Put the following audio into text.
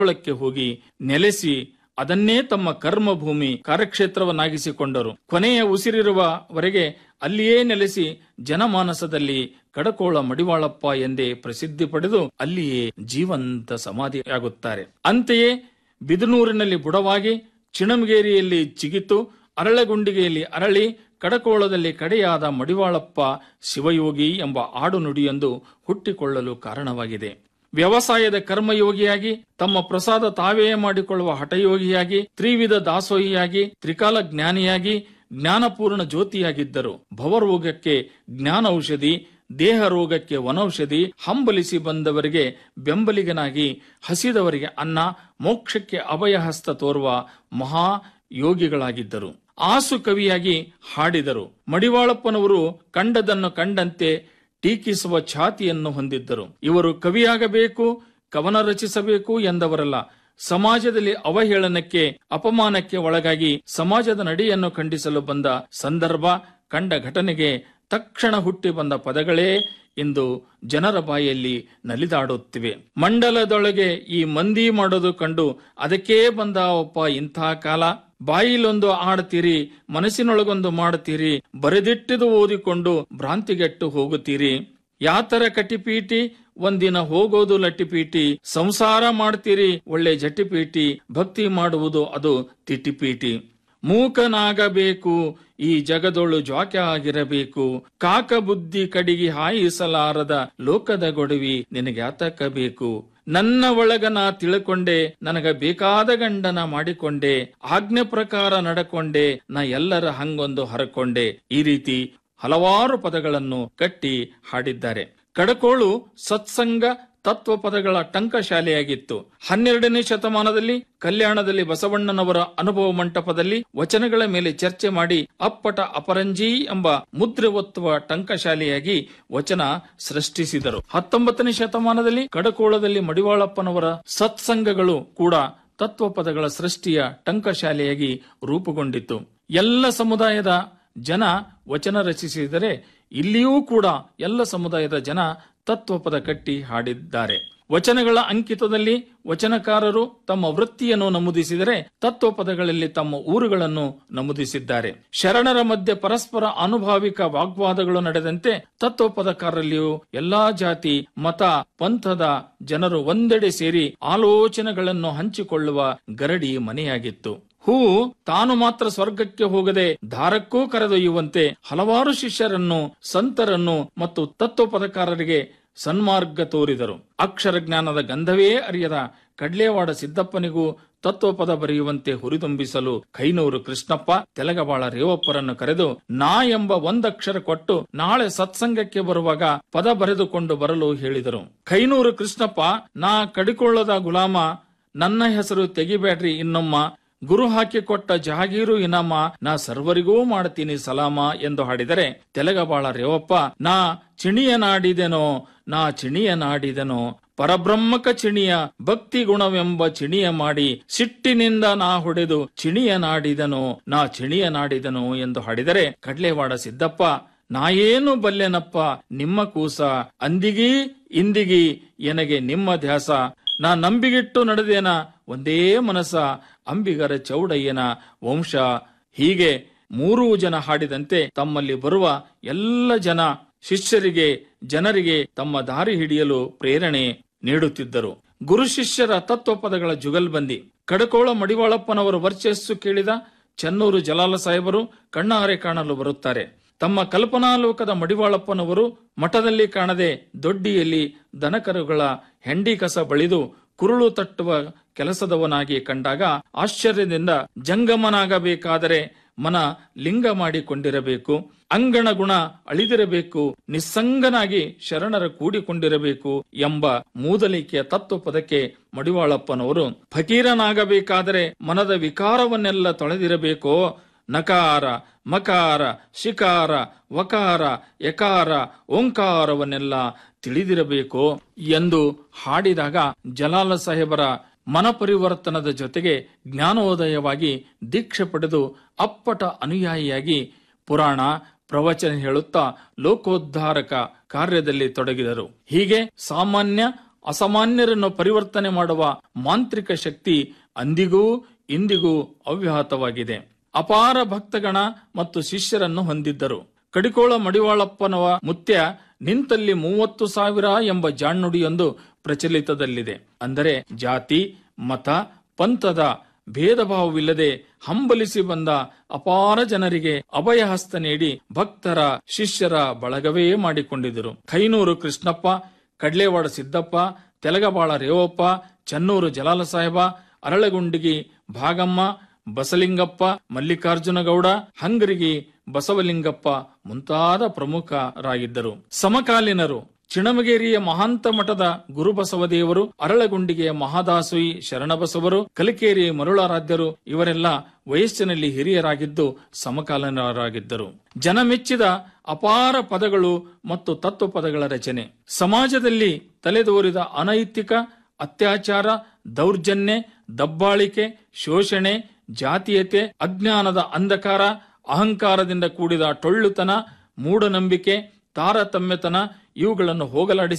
ಒಳಕ್ಕೆ ಹೋಗಿ ನೆಲೆಸಿ ಅದನ್ನೇ ತಮ್ಮ ಕರ್ಮಭೂಮಿ ಕಾರ್ಯಕ್ಷೇತ್ರವನ್ನಾಗಿಸಿಕೊಂಡರು ಕೊನೆಯ ಉಸಿರಿರುವವರೆಗೆ ಅಲ್ಲಿಯೇ ನೆಲೆಸಿ ಜನಮಾನಸದಲ್ಲಿ ಕಡಕೋಳ ಮಡಿವಾಳಪ್ಪ ಎಂದೇ ಪ್ರಸಿದ್ಧಿ ಪಡೆದು ಅಲ್ಲಿಯೇ ಜೀವಂತ ಸಮಾಧಿಯಾಗುತ್ತಾರೆ ಅಂತೆಯೇ ಬಿದನೂರಿನಲ್ಲಿ ಬುಡವಾಗಿ ಚಿಣಮಗೇರಿಯಲ್ಲಿ ಚಿಗಿತು ಅರಳಗುಂಡಿಗೆಯಲ್ಲಿ ಅರಳಿ ಕಡಕೋಳದಲ್ಲಿ ಕಡೆಯಾದ ಮಡಿವಾಳಪ್ಪ ಶಿವಯೋಗಿ ಎಂಬ ಆಡು ನುಡಿಯೊಂದು ಹುಟ್ಟಿಕೊಳ್ಳಲು ಕಾರಣವಾಗಿದೆ ವ್ಯವಸಾಯದ ಕರ್ಮಯೋಗಿಯಾಗಿ ತಮ್ಮ ಪ್ರಸಾದ ತಾವೇ ಮಾಡಿಕೊಳ್ಳುವ ಹಠಯೋಗಿಯಾಗಿ ತ್ರಿವಿಧ ದಾಸೋಹಿಯಾಗಿ ತ್ರಿಕಾಲ ಜ್ಞಾನಿಯಾಗಿ ಜ್ಞಾನಪೂರ್ಣ ಜ್ಯೋತಿಯಾಗಿದ್ದರು ಭವರೋಗಕ್ಕೆ ಜ್ಞಾನ ಔಷಧಿ ದೇಹ ರೋಗಕ್ಕೆ ವನೌಷಧಿ ಹಂಬಲಿಸಿ ಬಂದವರಿಗೆ ಬೆಂಬಲಿಗನಾಗಿ ಹಸಿದವರಿಗೆ ಅನ್ನ ಮೋಕ್ಷಕ್ಕೆ ಅಭಯ ಹಸ್ತ ತೋರುವ ಮಹಾ ಯೋಗಿಗಳಾಗಿದ್ದರು ಆಸು ಕವಿಯಾಗಿ ಹಾಡಿದರು ಮಡಿವಾಳಪ್ಪನವರು ಕಂಡದನ್ನು ಕಂಡಂತೆ ಟೀಕಿಸುವ ಛಾತಿಯನ್ನು ಹೊಂದಿದ್ದರು ಇವರು ಕವಿಯಾಗಬೇಕು ಕವನ ರಚಿಸಬೇಕು ಎಂದವರಲ್ಲ ಸಮಾಜದಲ್ಲಿ ಅವಹೇಳನಕ್ಕೆ ಅಪಮಾನಕ್ಕೆ ಒಳಗಾಗಿ ಸಮಾಜದ ನಡೆಯನ್ನು ಖಂಡಿಸಲು ಬಂದ ಸಂದರ್ಭ ಕಂಡ ಘಟನೆಗೆ ತಕ್ಷಣ ಹುಟ್ಟಿ ಬಂದ ಪದಗಳೇ ಇಂದು ಜನರ ಬಾಯಲ್ಲಿ ನಲಿದಾಡುತ್ತಿವೆ ಮಂಡಲದೊಳಗೆ ಈ ಮಂದಿ ಮಾಡೋದು ಕಂಡು ಅದಕ್ಕೇ ಬಂದ ಒಪ್ಪ ಇಂಥ ಕಾಲ ಬಾಯಿಲೊಂದು ಆಡ್ತೀರಿ ಮನಸ್ಸಿನೊಳಗೊಂದು ಮಾಡುತ್ತೀರಿ ಬರೆದಿಟ್ಟಿದು ಓದಿಕೊಂಡು ಭ್ರಾಂತಿಗೆಟ್ಟು ಹೋಗುತ್ತೀರಿ ಯಾತರ ಕಟಿಪೀಟಿ ಒಂದಿನ ಹೋಗೋದು ಲಟ್ಟಿಪೀಟಿ ಸಂಸಾರ ಮಾಡ್ತೀರಿ ಒಳ್ಳೆ ಜಟಿಪೀಟಿ ಭಕ್ತಿ ಮಾಡುವುದು ಅದು ತಿಟಿಪೀಟಿ ಮೂಕನಾಗಬೇಕು ಈ ಜಗದೊಳು ಜ್ವಾಕ್ಯ ಆಗಿರಬೇಕು ಕಾಕ ಬುದ್ಧಿ ಕಡಿಗಿ ಹಾಯಿಸಲಾರದ ಲೋಕದ ಗೊಡವಿ ನಿನಗ್ಯಾತಕ ಬೇಕು ನನ್ನ ಒಳಗ ನಾ ತಿಳ್ಕೊಂಡೆ ನನಗ ಬೇಕಾದ ಗಂಡನ ಮಾಡಿಕೊಂಡೆ ಆಜ್ಞೆ ಪ್ರಕಾರ ನಡಕೊಂಡೆ ನಾ ಎಲ್ಲರ ಹಂಗೊಂದು ಹರಕೊಂಡೆ ಈ ರೀತಿ ಹಲವಾರು ಪದಗಳನ್ನು ಕಟ್ಟಿ ಹಾಡಿದ್ದಾರೆ ಕಡಕೋಳು ಸತ್ಸಂಗ ತತ್ವ ಪದಗಳ ಟಂಕಶಾಲೆಯಾಗಿತ್ತು ಹನ್ನೆರಡನೇ ಶತಮಾನದಲ್ಲಿ ಕಲ್ಯಾಣದಲ್ಲಿ ಬಸವಣ್ಣನವರ ಅನುಭವ ಮಂಟಪದಲ್ಲಿ ವಚನಗಳ ಮೇಲೆ ಚರ್ಚೆ ಮಾಡಿ ಅಪ್ಪಟ ಅಪರಂಜಿ ಎಂಬ ಮುದ್ರೆ ಒತ್ತುವ ಟಂಕಶಾಲೆಯಾಗಿ ವಚನ ಸೃಷ್ಟಿಸಿದರು ಹತ್ತೊಂಬತ್ತನೇ ಶತಮಾನದಲ್ಲಿ ಕಡಕೋಳದಲ್ಲಿ ಮಡಿವಾಳಪ್ಪನವರ ಸತ್ಸಂಗಗಳು ಕೂಡ ತತ್ವ ಪದಗಳ ಸೃಷ್ಟಿಯ ಟಂಕಶಾಲೆಯಾಗಿ ರೂಪುಗೊಂಡಿತು ಎಲ್ಲ ಸಮುದಾಯದ ಜನ ವಚನ ರಚಿಸಿದರೆ ಇಲ್ಲಿಯೂ ಕೂಡ ಎಲ್ಲ ಸಮುದಾಯದ ಜನ ತತ್ವಪದ ಕಟ್ಟಿ ಹಾಡಿದ್ದಾರೆ ವಚನಗಳ ಅಂಕಿತದಲ್ಲಿ ವಚನಕಾರರು ತಮ್ಮ ವೃತ್ತಿಯನ್ನು ನಮೂದಿಸಿದರೆ ತತ್ವಪದಗಳಲ್ಲಿ ತಮ್ಮ ಊರುಗಳನ್ನು ನಮೂದಿಸಿದ್ದಾರೆ ಶರಣರ ಮಧ್ಯೆ ಪರಸ್ಪರ ಅನುಭಾವಿಕ ವಾಗ್ವಾದಗಳು ನಡೆದಂತೆ ತತ್ವಪದಕಾರರಲ್ಲಿಯೂ ಎಲ್ಲಾ ಜಾತಿ ಮತ ಪಂಥದ ಜನರು ಒಂದೆಡೆ ಸೇರಿ ಆಲೋಚನೆಗಳನ್ನು ಹಂಚಿಕೊಳ್ಳುವ ಗರಡಿ ಮನೆಯಾಗಿತ್ತು ಹೂವು ತಾನು ಮಾತ್ರ ಸ್ವರ್ಗಕ್ಕೆ ಹೋಗದೆ ದಾರಕ್ಕೂ ಕರೆದೊಯ್ಯುವಂತೆ ಹಲವಾರು ಶಿಷ್ಯರನ್ನು ಸಂತರನ್ನು ಮತ್ತು ತತ್ವಪದಕಾರರಿಗೆ ಸನ್ಮಾರ್ಗ ತೋರಿದರು ಅಕ್ಷರ ಜ್ಞಾನದ ಗಂಧವೇ ಅರಿಯದ ಕಡ್ಲೇವಾಡ ಸಿದ್ದಪ್ಪನಿಗೂ ತತ್ವಪದ ಬರೆಯುವಂತೆ ಹುರಿದುಂಬಿಸಲು ಕೈನೂರು ಕೃಷ್ಣಪ್ಪ ತೆಲಗಬಾಳ ರೇವಪ್ಪರನ್ನು ಕರೆದು ನಾ ಎಂಬ ಒಂದಕ್ಷರ ಕೊಟ್ಟು ನಾಳೆ ಸತ್ಸಂಗಕ್ಕೆ ಬರುವಾಗ ಪದ ಬರೆದುಕೊಂಡು ಬರಲು ಹೇಳಿದರು ಕೈನೂರು ಕೃಷ್ಣಪ್ಪ ನಾ ಕಡಿಕೊಳ್ಳದ ಗುಲಾಮ ನನ್ನ ಹೆಸರು ತೆಗಿಬೇಡ್ರಿ ಇನ್ನೊಮ್ಮ ಗುರು ಹಾಕಿಕೊಟ್ಟ ಜಹಾಗೀರು ಇನಾಮ ನಾ ಸರ್ವರಿಗೂ ಮಾಡ್ತೀನಿ ಸಲಾಮ ಎಂದು ಹಾಡಿದರೆ ತೆಲಗಬಾಳ ರೇವಪ್ಪ ನಾ ಚಿಣಿಯ ನಾಡಿದೆನೋ ನಾ ಚಿಣಿಯ ನಾಡಿದೆನೋ ಪರಬ್ರಹ್ಮಕ ಚಿಣಿಯ ಭಕ್ತಿ ಗುಣವೆಂಬ ಚಿಣಿಯ ಮಾಡಿ ಸಿಟ್ಟಿನಿಂದ ನಾ ಹೊಡೆದು ಚಿಣಿಯ ನಾಡಿದನೋ ನಾ ಚಿಣಿಯ ನಾಡಿದನೋ ಎಂದು ಹಾಡಿದರೆ ಕಡ್ಲೆವಾಡ ಸಿದ್ದಪ್ಪ ನಾ ಏನು ಬಲ್ಲೆನಪ್ಪ ನಿಮ್ಮ ಕೂಸ ಅಂದಿಗೀ ಇಂದಿಗೀ ಎನಗೆ ನಿಮ್ಮ ಧ್ಯಾಸ ನಾ ನಂಬಿಗಿಟ್ಟು ನಡೆದೇನ ಒಂದೇ ಮನಸ ಅಂಬಿಗರ ಚೌಡಯ್ಯನ ವಂಶ ಹೀಗೆ ಮೂರೂ ಜನ ಹಾಡಿದಂತೆ ತಮ್ಮಲ್ಲಿ ಬರುವ ಎಲ್ಲ ಜನ ಶಿಷ್ಯರಿಗೆ ಜನರಿಗೆ ತಮ್ಮ ದಾರಿ ಹಿಡಿಯಲು ಪ್ರೇರಣೆ ನೀಡುತ್ತಿದ್ದರು ಗುರು ಶಿಷ್ಯರ ತತ್ವಪದಗಳ ಜುಗಲ್ಬಂದಿ ಕಡಕೋಳ ಮಡಿವಾಳಪ್ಪನವರ ವರ್ಚಸ್ಸು ಕೇಳಿದ ಚೆನ್ನೂರು ಜಲಾಲ ಸಾಹೇಬರು ಕಣ್ಣಾರೆ ಕಾಣಲು ಬರುತ್ತಾರೆ ತಮ್ಮ ಕಲ್ಪನಾಲೋಕದ ಮಡಿವಾಳಪ್ಪನವರು ಮಠದಲ್ಲಿ ಕಾಣದೆ ದೊಡ್ಡಿಯಲ್ಲಿ ದನಕರುಗಳ ಹೆಂಡಿ ಕಸ ಬಳಿದು ಕುರುಳು ತಟ್ಟುವ ಕೆಲಸದವನಾಗಿ ಕಂಡಾಗ ಆಶ್ಚರ್ಯದಿಂದ ಜಂಗಮನಾಗಬೇಕಾದರೆ ಮನ ಲಿಂಗ ಮಾಡಿಕೊಂಡಿರಬೇಕು ಅಂಗಣ ಗುಣ ಅಳಿದಿರಬೇಕು ನಿಸ್ಸಂಗನಾಗಿ ಶರಣರ ಕೂಡಿಕೊಂಡಿರಬೇಕು ಎಂಬ ಮೂದಲಿಕೆಯ ತತ್ವಪದಕ್ಕೆ ಮಡಿವಾಳಪ್ಪನವರು ಫಕೀರನಾಗಬೇಕಾದರೆ ಮನದ ವಿಕಾರವನ್ನೆಲ್ಲ ತೊಳೆದಿರಬೇಕೋ ನಕಾರ ಮಕಾರ ಶಿಕಾರ ವಕಾರ ಯಕಾರ ಓಂಕಾರವನ್ನೆಲ್ಲ ತಿಳಿದಿರಬೇಕು ಎಂದು ಹಾಡಿದಾಗ ಜಲಾಲ ಸಾಹೇಬರ ಮನಪರಿವರ್ತನದ ಜೊತೆಗೆ ಜ್ಞಾನೋದಯವಾಗಿ ದೀಕ್ಷೆ ಪಡೆದು ಅಪ್ಪಟ ಅನುಯಾಯಿಯಾಗಿ ಪುರಾಣ ಪ್ರವಚನ ಹೇಳುತ್ತಾ ಲೋಕೋದ್ಧಾರಕ ಕಾರ್ಯದಲ್ಲಿ ತೊಡಗಿದರು ಹೀಗೆ ಸಾಮಾನ್ಯ ಅಸಾಮಾನ್ಯರನ್ನು ಪರಿವರ್ತನೆ ಮಾಡುವ ಮಾಂತ್ರಿಕ ಶಕ್ತಿ ಅಂದಿಗೂ ಇಂದಿಗೂ ಅವ್ಯಾಹತವಾಗಿದೆ ಅಪಾರ ಭಕ್ತಗಣ ಮತ್ತು ಶಿಷ್ಯರನ್ನು ಹೊಂದಿದ್ದರು ಕಡಿಕೋಳ ಮಡಿವಾಳಪ್ಪನವ ಮುತ್ಯ ನಿಂತಲ್ಲಿ ಮೂವತ್ತು ಸಾವಿರ ಎಂಬ ಜಾಣ್ನುಡಿಯೊಂದು ಪ್ರಚಲಿತದಲ್ಲಿದೆ ಅಂದರೆ ಜಾತಿ ಮತ ಪಂಥದ ಭೇದ ಭಾವವಿಲ್ಲದೆ ಹಂಬಲಿಸಿ ಬಂದ ಅಪಾರ ಜನರಿಗೆ ಅಭಯಹಸ್ತ ನೀಡಿ ಭಕ್ತರ ಶಿಷ್ಯರ ಬಳಗವೇ ಮಾಡಿಕೊಂಡಿದ್ದರು ಖೈನೂರು ಕೃಷ್ಣಪ್ಪ ಕಡ್ಲೇವಾಡ ಸಿದ್ದಪ್ಪ ತೆಲಗಬಾಳ ರೇವಪ್ಪ ಚನ್ನೂರು ಜಲಾಲ ಸಾಹೇಬ ಅರಳಗುಂಡಿಗಿ ಭಾಗಮ್ಮ ಬಸಲಿಂಗಪ್ಪ ಮಲ್ಲಿಕಾರ್ಜುನಗೌಡ ಹಂಗರಿಗಿ ಬಸವಲಿಂಗಪ್ಪ ಮುಂತಾದ ಪ್ರಮುಖರಾಗಿದ್ದರು ಸಮಕಾಲೀನರು ಚಿಣಮಗೇರಿಯ ಮಹಾಂತ ಮಠದ ಗುರುಬಸವದೇವರು ಅರಳಗುಂಡಿಗೆಯ ಮಹಾದಾಸೋಯಿ ಶರಣಬಸವರು ಕಲಿಕೇರಿ ಮರುಳಾರಾಧ್ಯರು ಇವರೆಲ್ಲ ವಯಸ್ಸಿನಲ್ಲಿ ಹಿರಿಯರಾಗಿದ್ದು ಸಮಕಾಲೀನರಾಗಿದ್ದರು ಜನಮೆಚ್ಚಿದ ಅಪಾರ ಪದಗಳು ಮತ್ತು ತತ್ವ ಪದಗಳ ರಚನೆ ಸಮಾಜದಲ್ಲಿ ತಲೆದೋರಿದ ಅನೈತಿಕ ಅತ್ಯಾಚಾರ ದೌರ್ಜನ್ಯ ದಬ್ಬಾಳಿಕೆ ಶೋಷಣೆ ಜಾತೀಯತೆ ಅಜ್ಞಾನದ ಅಂಧಕಾರ ಅಹಂಕಾರದಿಂದ ಕೂಡಿದ ಟೊಳ್ಳುತನ ಮೂಢನಂಬಿಕೆ ತಾರತಮ್ಯತನ ಇವುಗಳನ್ನು ಹೋಗಲಾಡಿಸಿ